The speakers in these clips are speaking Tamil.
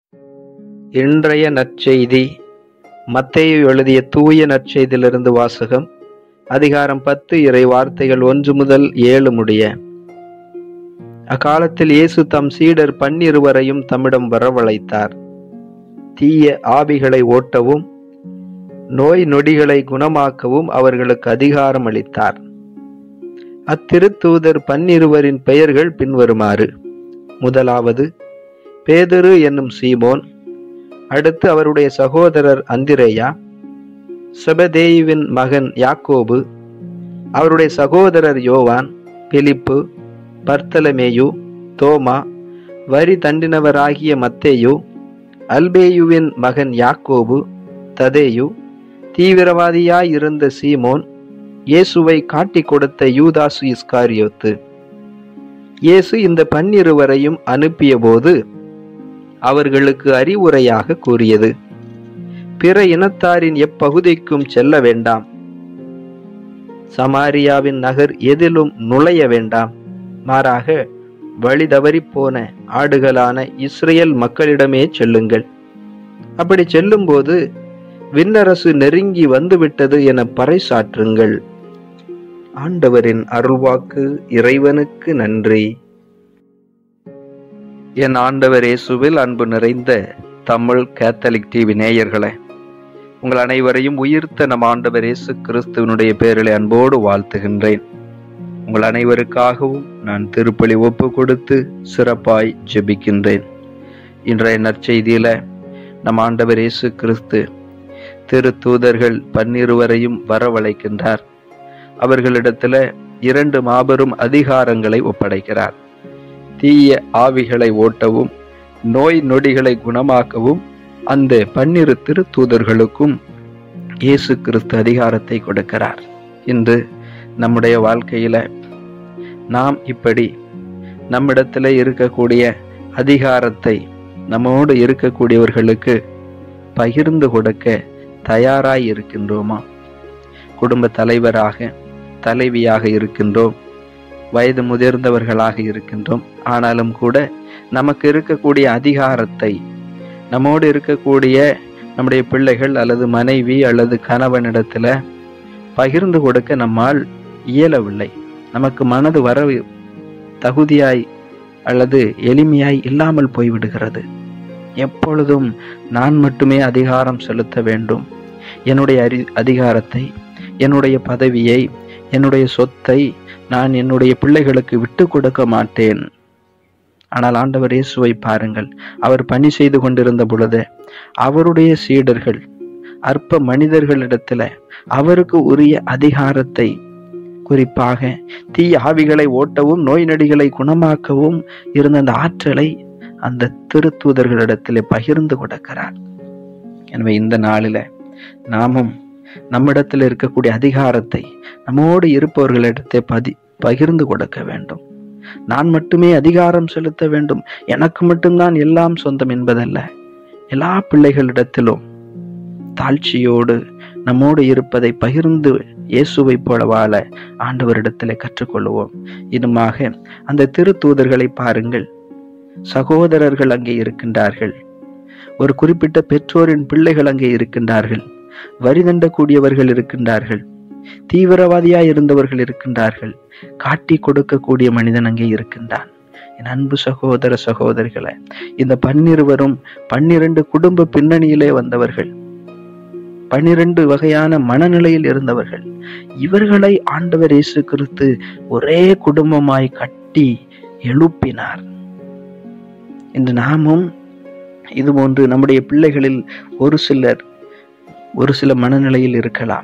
இன்றைய நற்செய்தி மத்தேயு எழுதிய தூய நற்செய்தியிலிருந்து வாசகம் அதிகாரம் பத்து இறை வார்த்தைகள் ஒன்று முதல் ஏழு முடிய அக்காலத்தில் இயேசு தம் சீடர் பன்னிருவரையும் தம்மிடம் வரவழைத்தார் தீய ஆவிகளை ஓட்டவும் நோய் நொடிகளை குணமாக்கவும் அவர்களுக்கு அதிகாரம் அளித்தார் அத்திருத்தூதர் பன்னிருவரின் பெயர்கள் பின்வருமாறு முதலாவது பேதுரு என்னும் சீமோன் அடுத்து அவருடைய சகோதரர் அந்திரேயா செபதேயுவின் மகன் யாக்கோபு அவருடைய சகோதரர் யோவான் பிலிப்பு பர்த்தலமேயு தோமா வரி தண்டினவராகிய மத்தேயு அல்பேயுவின் மகன் யாக்கோபு ததேயு தீவிரவாதியாய் இருந்த சீமோன் இயேசுவை காட்டிக் கொடுத்த யூதாசு இஸ்காரியோத்து இயேசு இந்த பன்னிருவரையும் அனுப்பியபோது அவர்களுக்கு அறிவுரையாக கூறியது பிற இனத்தாரின் எப்பகுதிக்கும் செல்ல வேண்டாம் சமாரியாவின் நகர் எதிலும் நுழைய வேண்டாம் மாறாக வழி தவறிப் போன ஆடுகளான இஸ்ரேல் மக்களிடமே செல்லுங்கள் அப்படி செல்லும்போது விண்ணரசு நெருங்கி வந்துவிட்டது என பறைசாற்றுங்கள் ஆண்டவரின் அருள்வாக்கு இறைவனுக்கு நன்றி என் ஆண்டவர் இயேசுவில் அன்பு நிறைந்த தமிழ் கேத்தலிக் டிவி நேயர்களே உங்கள் அனைவரையும் உயிர்த்த நம் ஆண்டவர் இயேசு கிறிஸ்துவனுடைய பேரிலே அன்போடு வாழ்த்துகின்றேன் உங்கள் அனைவருக்காகவும் நான் திருப்பலி ஒப்பு கொடுத்து சிறப்பாய் ஜெபிக்கின்றேன் இன்றைய நற்செய்தியில நம் ஆண்டவர் இயேசு கிறிஸ்து திரு தூதர்கள் பன்னிருவரையும் வரவழைக்கின்றார் அவர்களிடத்துல இரண்டு மாபெரும் அதிகாரங்களை ஒப்படைக்கிறார் தீய ஆவிகளை ஓட்டவும் நோய் நொடிகளை குணமாக்கவும் அந்த பன்னிரு திரு தூதர்களுக்கும் இயேசு கிறிஸ்து அதிகாரத்தை கொடுக்கிறார் இன்று நம்முடைய வாழ்க்கையில நாம் இப்படி நம்மிடத்துல இருக்கக்கூடிய அதிகாரத்தை நம்மோடு இருக்கக்கூடியவர்களுக்கு பகிர்ந்து கொடுக்க தயாராய் இருக்கின்றோமா குடும்ப தலைவராக தலைவியாக இருக்கின்றோம் வயது முதிர்ந்தவர்களாக இருக்கின்றோம் ஆனாலும் கூட நமக்கு இருக்கக்கூடிய அதிகாரத்தை நம்மோடு இருக்கக்கூடிய நம்முடைய பிள்ளைகள் அல்லது மனைவி அல்லது கணவனிடத்துல பகிர்ந்து கொடுக்க நம்மால் இயலவில்லை நமக்கு மனது வர தகுதியாய் அல்லது எளிமையாய் இல்லாமல் போய்விடுகிறது எப்பொழுதும் நான் மட்டுமே அதிகாரம் செலுத்த வேண்டும் என்னுடைய அறி அதிகாரத்தை என்னுடைய பதவியை என்னுடைய சொத்தை நான் என்னுடைய பிள்ளைகளுக்கு விட்டு கொடுக்க மாட்டேன் ஆனால் ஆண்டவர் இயேசுவை பாருங்கள் அவர் பணி செய்து கொண்டிருந்த பொழுது அவருடைய சீடர்கள் அற்ப மனிதர்களிடத்துல அவருக்கு உரிய அதிகாரத்தை குறிப்பாக தீய ஆவிகளை ஓட்டவும் நோய் நடிகளை குணமாக்கவும் இருந்த அந்த ஆற்றலை அந்த திருத்தூதர்களிடத்திலே பகிர்ந்து கொடுக்கிறார் எனவே இந்த நாளில நாமும் நம்மிடத்தில் இருக்கக்கூடிய அதிகாரத்தை நம்மோடு இருப்பவர்களிடத்தை பதி பகிர்ந்து கொடுக்க வேண்டும் நான் மட்டுமே அதிகாரம் செலுத்த வேண்டும் எனக்கு மட்டும்தான் எல்லாம் சொந்தம் என்பதல்ல எல்லா பிள்ளைகளிடத்திலும் தாழ்ச்சியோடு நம்மோடு இருப்பதை பகிர்ந்து இயேசுவை போல வாழ ஆண்டவரிடத்திலே கற்றுக்கொள்வோம் இதுமாக அந்த திருத்தூதர்களை பாருங்கள் சகோதரர்கள் அங்கே இருக்கின்றார்கள் ஒரு குறிப்பிட்ட பெற்றோரின் பிள்ளைகள் அங்கே இருக்கின்றார்கள் வரிதண்ட கூடியவர்கள் இருக்கின்றார்கள் தீவிரவாதியாய் இருந்தவர்கள் இருக்கின்றார்கள் காட்டி கொடுக்கக்கூடிய மனிதன் அங்கே இருக்கின்றான் என் அன்பு சகோதர சகோதரிகளை இந்த பன்னிருவரும் பன்னிரண்டு குடும்ப பின்னணியிலே வந்தவர்கள் பன்னிரண்டு வகையான மனநிலையில் இருந்தவர்கள் இவர்களை ஆண்டவர் இயேசு கிறிஸ்து ஒரே குடும்பமாய் கட்டி எழுப்பினார் இன்று நாமும் இது போன்று நம்முடைய பிள்ளைகளில் ஒரு சிலர் ஒரு சில மனநிலையில் இருக்கலாம்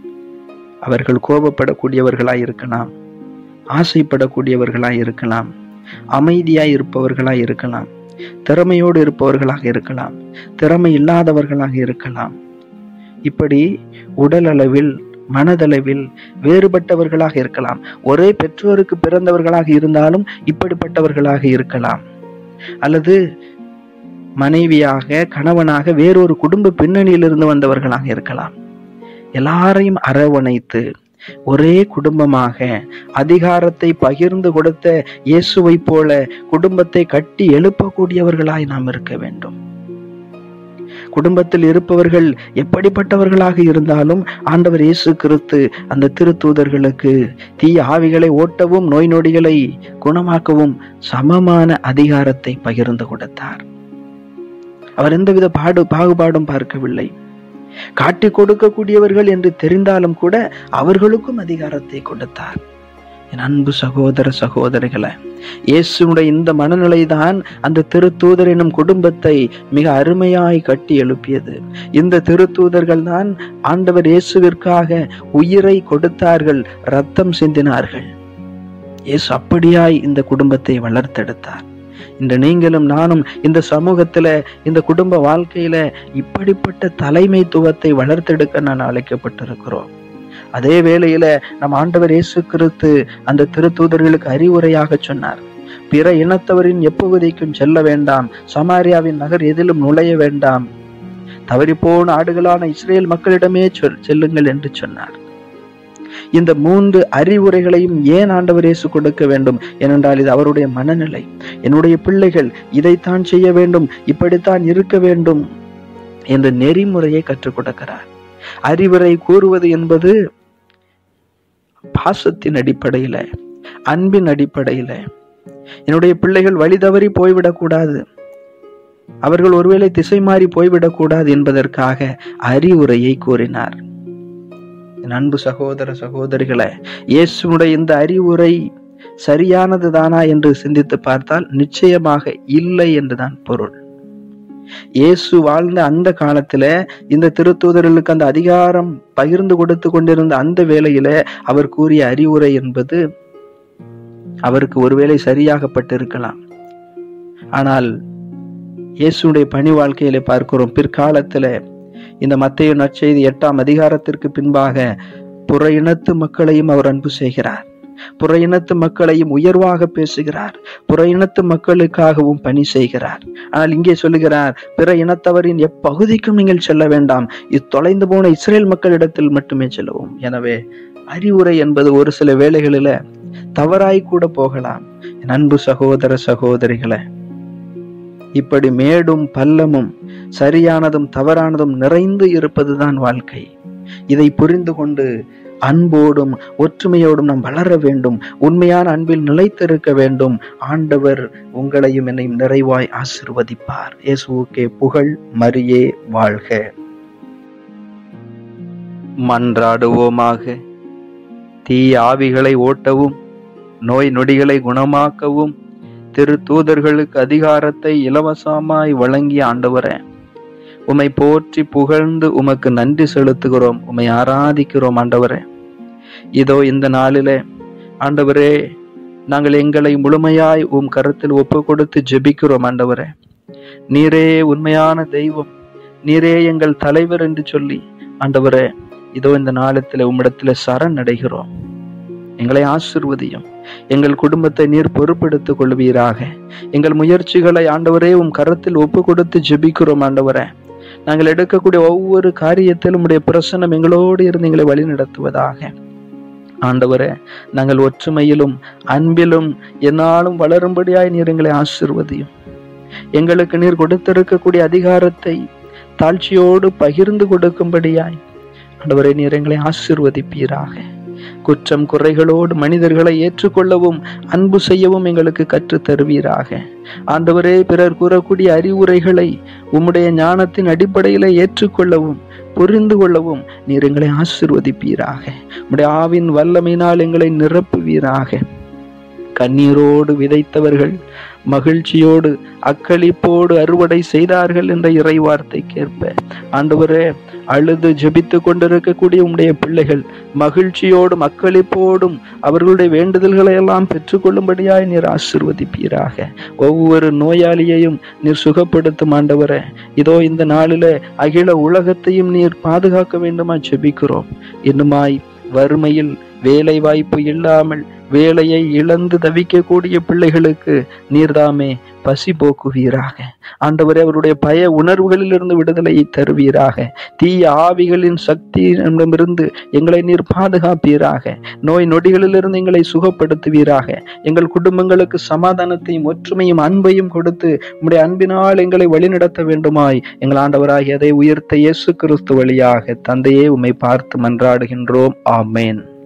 அவர்கள் கோபப்படக்கூடியவர்களாய் இருக்கலாம் ஆசைப்படக்கூடியவர்களாய் இருக்கலாம் அமைதியாய் இருப்பவர்களாய் இருக்கலாம் திறமையோடு இருப்பவர்களாக இருக்கலாம் திறமை இல்லாதவர்களாக இருக்கலாம் இப்படி உடல் அளவில் மனதளவில் வேறுபட்டவர்களாக இருக்கலாம் ஒரே பெற்றோருக்கு பிறந்தவர்களாக இருந்தாலும் இப்படிப்பட்டவர்களாக இருக்கலாம் அல்லது மனைவியாக கணவனாக வேறொரு குடும்ப பின்னணியிலிருந்து வந்தவர்களாக இருக்கலாம் எல்லாரையும் அரவணைத்து ஒரே குடும்பமாக அதிகாரத்தை பகிர்ந்து கொடுத்த இயேசுவை போல குடும்பத்தை கட்டி எழுப்பக்கூடியவர்களாய் நாம் இருக்க வேண்டும் குடும்பத்தில் இருப்பவர்கள் எப்படிப்பட்டவர்களாக இருந்தாலும் ஆண்டவர் இயேசு கிறிஸ்து அந்த திருத்தூதர்களுக்கு தீய ஆவிகளை ஓட்டவும் நோய் நொடிகளை குணமாக்கவும் சமமான அதிகாரத்தை பகிர்ந்து கொடுத்தார் அவர் எந்தவித பாடு பாகுபாடும் பார்க்கவில்லை காட்டிக் கொடுக்கக்கூடியவர்கள் என்று தெரிந்தாலும் கூட அவர்களுக்கும் அதிகாரத்தை கொடுத்தார் என் அன்பு சகோதர சகோதரிகளை இயேசுடைய இந்த மனநிலைதான் அந்த திருத்தூதர் எனும் குடும்பத்தை மிக அருமையாய் கட்டி எழுப்பியது இந்த திருத்தூதர்கள் தான் ஆண்டவர் இயேசுவிற்காக உயிரை கொடுத்தார்கள் ரத்தம் சிந்தினார்கள் இயேசு அப்படியாய் இந்த குடும்பத்தை வளர்த்தெடுத்தார் இன்று நீங்களும் நானும் இந்த சமூகத்துல இந்த குடும்ப வாழ்க்கையில இப்படிப்பட்ட தலைமைத்துவத்தை வளர்த்தெடுக்க நான் அழைக்கப்பட்டிருக்கிறோம் அதே வேளையில நம் ஆண்டவர் இயேசு கிறிஸ்து அந்த திருத்தூதர்களுக்கு அறிவுரையாக சொன்னார் பிற இனத்தவரின் எப்பகுதிக்கும் செல்ல வேண்டாம் சமாரியாவின் நகர் எதிலும் நுழைய வேண்டாம் தவறிப்போன ஆடுகளான இஸ்ரேல் மக்களிடமே சொல் செல்லுங்கள் என்று சொன்னார் இந்த மூன்று அறிவுரைகளையும் ஏன் ஆண்டவர் இயேசு கொடுக்க வேண்டும் ஏனென்றால் இது அவருடைய மனநிலை என்னுடைய பிள்ளைகள் இதைத்தான் செய்ய வேண்டும் இப்படித்தான் இருக்க வேண்டும் என்ற நெறிமுறையை கற்றுக் கொடுக்கிறார் அறிவுரை கூறுவது என்பது பாசத்தின் அடிப்படையில அன்பின் அடிப்படையில என்னுடைய பிள்ளைகள் வழி தவறி போய்விடக்கூடாது அவர்கள் ஒருவேளை திசை மாறி போய்விடக்கூடாது என்பதற்காக அறிவுரையை கூறினார் என் அன்பு சகோதர சகோதரிகளை இயேசுடைய இந்த அறிவுரை சரியானது தானா என்று சிந்தித்து பார்த்தால் நிச்சயமாக இல்லை என்றுதான் பொருள் இயேசு வாழ்ந்த அந்த காலத்துல இந்த திருத்தூதர்களுக்கு அந்த அதிகாரம் பகிர்ந்து கொடுத்து கொண்டிருந்த அந்த வேளையில அவர் கூறிய அறிவுரை என்பது அவருக்கு ஒருவேளை சரியாகப்பட்டிருக்கலாம் ஆனால் இயேசுடைய பணி வாழ்க்கையில பார்க்கிறோம் பிற்காலத்துல இந்த மத்திய நற்செய்தி எட்டாம் அதிகாரத்திற்கு பின்பாக புற இனத்து மக்களையும் அவர் அன்பு செய்கிறார் புற இனத்து மக்களையும் உயர்வாக பேசுகிறார் புற இனத்து மக்களுக்காகவும் பணி செய்கிறார் ஆனால் இங்கே சொல்லுகிறார் பிற இனத்தவரின் எப்பகுதிக்கும் நீங்கள் செல்ல வேண்டாம் இத்தொலைந்து போன இஸ்ரேல் மக்களிடத்தில் மட்டுமே செல்லவும் எனவே அறிவுரை என்பது ஒரு சில வேளைகளில தவறாய் கூட போகலாம் என் அன்பு சகோதர சகோதரிகளை இப்படி மேடும் பள்ளமும் சரியானதும் தவறானதும் நிறைந்து இருப்பதுதான் வாழ்க்கை இதை புரிந்து கொண்டு அன்போடும் ஒற்றுமையோடும் நாம் வளர வேண்டும் உண்மையான அன்பில் நிலைத்திருக்க வேண்டும் ஆண்டவர் உங்களையும் என்னையும் நிறைவாய் ஆசிர்வதிப்பார் இயேசுவுக்கே புகழ் மரியே வாழ்க மன்றாடுவோமாக தீய ஆவிகளை ஓட்டவும் நோய் நொடிகளை குணமாக்கவும் திரு தூதர்களுக்கு அதிகாரத்தை இலவசமாய் வழங்கிய ஆண்டவரே உம்மை போற்றி புகழ்ந்து உமக்கு நன்றி செலுத்துகிறோம் உம்மை ஆராதிக்கிறோம் ஆண்டவரே இதோ இந்த நாளிலே ஆண்டவரே நாங்கள் எங்களை முழுமையாய் உம் கருத்தில் ஒப்பு கொடுத்து ஜெபிக்கிறோம் ஆண்டவரே நீரே உண்மையான தெய்வம் நீரே எங்கள் தலைவர் என்று சொல்லி ஆண்டவரே இதோ இந்த நாளத்தில் உம்மிடத்துல சரண் அடைகிறோம் எங்களை ஆசிர்வதியும் எங்கள் குடும்பத்தை நீர் பொறுப்பெடுத்துக் கொள்வீராக எங்கள் முயற்சிகளை ஆண்டவரே உம் கரத்தில் ஒப்பு கொடுத்து ஜெபிக்கிறோம் ஆண்டவரே நாங்கள் எடுக்கக்கூடிய ஒவ்வொரு காரியத்திலும் உடைய பிரசனம் எங்களோடு இருந்து எங்களை வழி நடத்துவதாக ஆண்டவரே நாங்கள் ஒற்றுமையிலும் அன்பிலும் என்னாலும் வளரும்படியாய் நீர் எங்களை ஆசிர்வதியும் எங்களுக்கு நீர் கொடுத்திருக்கக்கூடிய அதிகாரத்தை தாழ்ச்சியோடு பகிர்ந்து கொடுக்கும்படியாய் ஆண்டவரே நீர் எங்களை ஆசிர்வதிப்பீராக குற்றம் குறைகளோடு மனிதர்களை ஏற்றுக்கொள்ளவும் அன்பு செய்யவும் எங்களுக்கு கற்றுத் தருவீராக ஆண்டவரே பிறர் கூறக்கூடிய அறிவுரைகளை உம்முடைய ஞானத்தின் அடிப்படையில ஏற்றுக்கொள்ளவும் புரிந்து கொள்ளவும் நீர் எங்களை ஆசிர்வதிப்பீராக உம்முடைய ஆவின் வல்லமையினால் எங்களை நிரப்புவீராக கண்ணீரோடு விதைத்தவர்கள் மகிழ்ச்சியோடு அக்களிப்போடு அறுவடை செய்தார்கள் என்ற இறை வார்த்தைக்கேற்ப ஆண்டவரே அழுது ஜெபித்து கொண்டிருக்கக்கூடிய உம்முடைய பிள்ளைகள் மகிழ்ச்சியோடும் அக்களிப்போடும் அவர்களுடைய வேண்டுதல்களை எல்லாம் பெற்றுக்கொள்ளும்படியாய் நீர் ஆசிர்வதிப்பீராக ஒவ்வொரு நோயாளியையும் நீர் சுகப்படுத்தும் ஆண்டவரே இதோ இந்த நாளில அகில உலகத்தையும் நீர் பாதுகாக்க வேண்டுமா ஜெபிக்கிறோம் இன்னுமாய் வறுமையில் வேலை வாய்ப்பு இல்லாமல் வேலையை இழந்து தவிக்கக்கூடிய பிள்ளைகளுக்கு நீர்தாமே பசி போக்குவீராக ஆண்டவரே அவருடைய பய உணர்வுகளிலிருந்து விடுதலையை தருவீராக தீய ஆவிகளின் சக்தியிடமிருந்து எங்களை நீர் பாதுகாப்பீராக நோய் நொடிகளிலிருந்து எங்களை சுகப்படுத்துவீராக எங்கள் குடும்பங்களுக்கு சமாதானத்தையும் ஒற்றுமையும் அன்பையும் கொடுத்து உம்முடைய அன்பினால் எங்களை வழிநடத்த வேண்டுமாய் எங்கள் ஆண்டவராகிய அதை உயர்த்த இயேசு கிறிஸ்து வழியாக தந்தையே உம்மை பார்த்து மன்றாடுகின்றோம் ஆமேன்